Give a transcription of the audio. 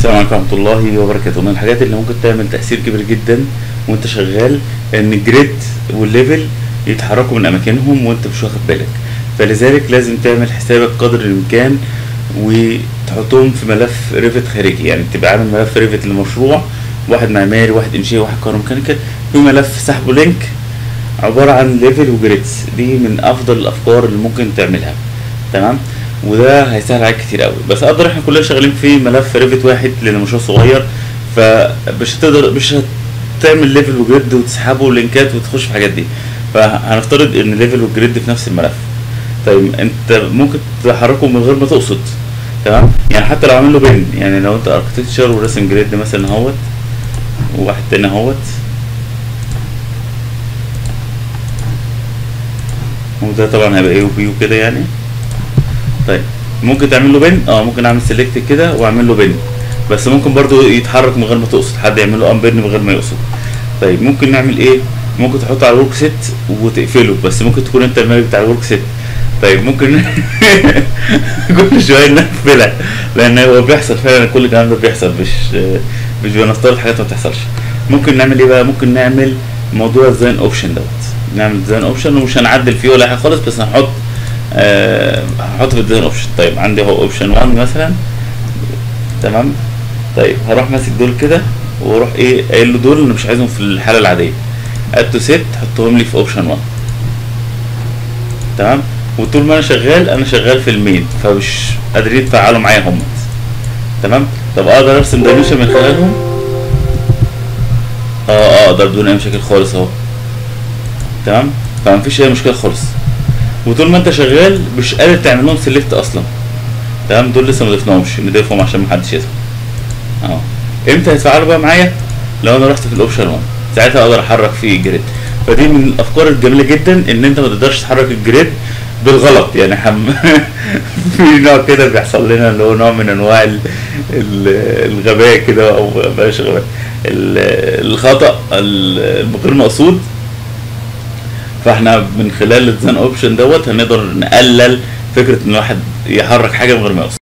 السلام عليكم ورحمة الله وبركاته من الحاجات اللي ممكن تعمل تأثير كبير جدا وانت شغال ان الجريد والليفل يتحركوا من اماكنهم وانت مش واخد بالك فلذلك لازم تعمل حسابك قدر الامكان وتحطهم في ملف ريفت خارجي يعني تبقى عامل ملف ريفت للمشروع واحد معماري واحد انشائي واحد كهروميكانيكال في ملف سحبه لينك عبارة عن ليفل وجريدز دي من افضل الافكار اللي ممكن تعملها تمام وده هيسهل عليك كتير قوي بس اقدر احنا كلنا شغالين في ملف ريفت واحد لان المشروع صغير فمش هتقدر مش هتعمل ليفل وجريد وتسحبه لينكات وتخش في الحاجات دي فهنفترض ان الليفل والجريد في نفس الملف طيب انت ممكن تحركه من غير ما تقصد تمام يعني حتى لو عامل له بين يعني لو انت اركتكتشر وراسم جريد مثلا اهوت وواحد تاني اهوت وده طبعا هيبقى ايه وبي وكده يعني طيب ممكن تعمل له بن اه ممكن اعمل سيلكت كده واعمل له بن بس ممكن برضو يتحرك من غير ما تقصد حد يعمل له امبرن من غير ما يقصد طيب ممكن نعمل ايه ممكن تحطه على الورك سيت وتقفله بس ممكن تكون انت المالك بتاع الورك سيت طيب ممكن كل شويه نقفلها لان هو بيحصل فعلا كل الكلام ده بيحصل مش مش بنفترض حاجات ما بتحصلش ممكن نعمل ايه بقى ممكن نعمل موضوع ديزاين اوبشن دوت نعمل ديزاين اوبشن ومش هنعدل فيه ولا حاجه خالص بس هنحط أه هحط في الديزاين اوبشن طيب عندي اهو اوبشن 1 مثلا تمام طيب هروح ماسك دول كده واروح ايه قايل له دول انا مش عايزهم في الحاله العاديه اد تو سيت حطهم لي في اوبشن 1 تمام وطول ما انا شغال انا شغال في المين فمش قادرين يتفاعلوا معايا هم تمام طب اقدر ارسم دايمنشن من خلالهم اه اه اقدر بدون اي مشاكل خالص اهو تمام فمفيش اي مشكله خالص وطول ما انت شغال مش قادر تعمل لهم سيلكت اصلا تمام دول لسه ما ضفناهمش نضيفهم عشان محدش يسمع اهو امتى هيتفاعلوا بقى معايا لو انا رحت في الاوبشن 1 ساعتها اقدر احرك فيه الجريد فدي من الافكار الجميله جدا ان انت ما تقدرش تحرك الجريد بالغلط يعني حم في نوع كده بيحصل لنا اللي هو نوع من انواع ال... ال... الغباء كده او بلاش غباء الخطا الغير مقصود فاحنا من خلال الديزاين اوبشن دوت هنقدر نقلل فكره ان الواحد يحرك حاجه من غير ما يقصد